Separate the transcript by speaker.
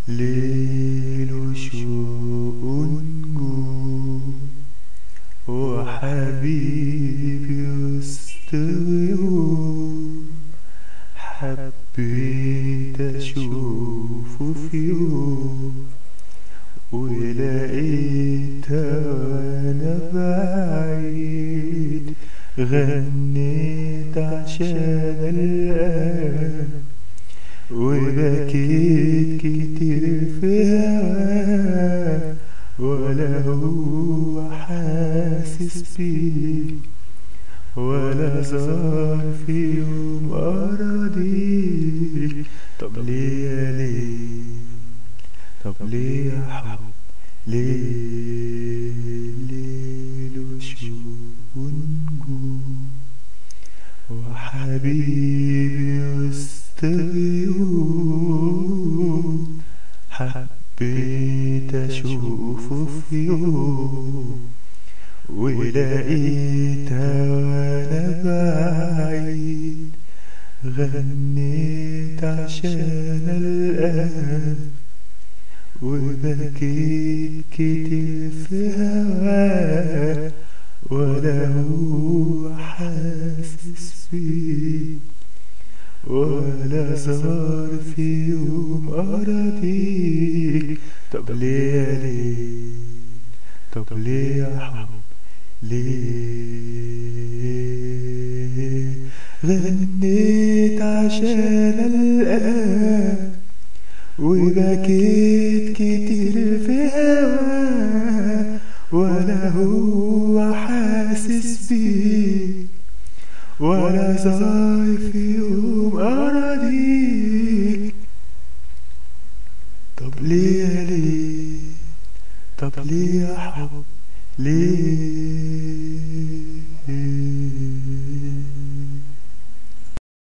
Speaker 1: ليل وشوق ونجوم وحبيبي وسط غيوم حبيت أشوفه في يوم ولقيتها وأنا بعيد غنيت عشان الآن وبكيت كتير في هواه ولا هو حاسس بيه ولا زار في يوم أراضيه طب ليه يا ليه طب ليه يا حب ليه ليل وشوق ونجوم وحبيبي وسط غيوم حبيت أشوفه في يوم ولقيتها وأنا بعيد غنيت عشان الآن وبكيت كتير في هواه ولا هو حاسس بيه ولا زار في يوم أراضيك طب ليه يا ليه طب ليه يا حب ليه غنيت عشان الآن وبكيت كتير في هواه ولا هو حاسس بيه ولا زار في يوم أراضيك طب ليه يا ليه طب ليه يا حب ليه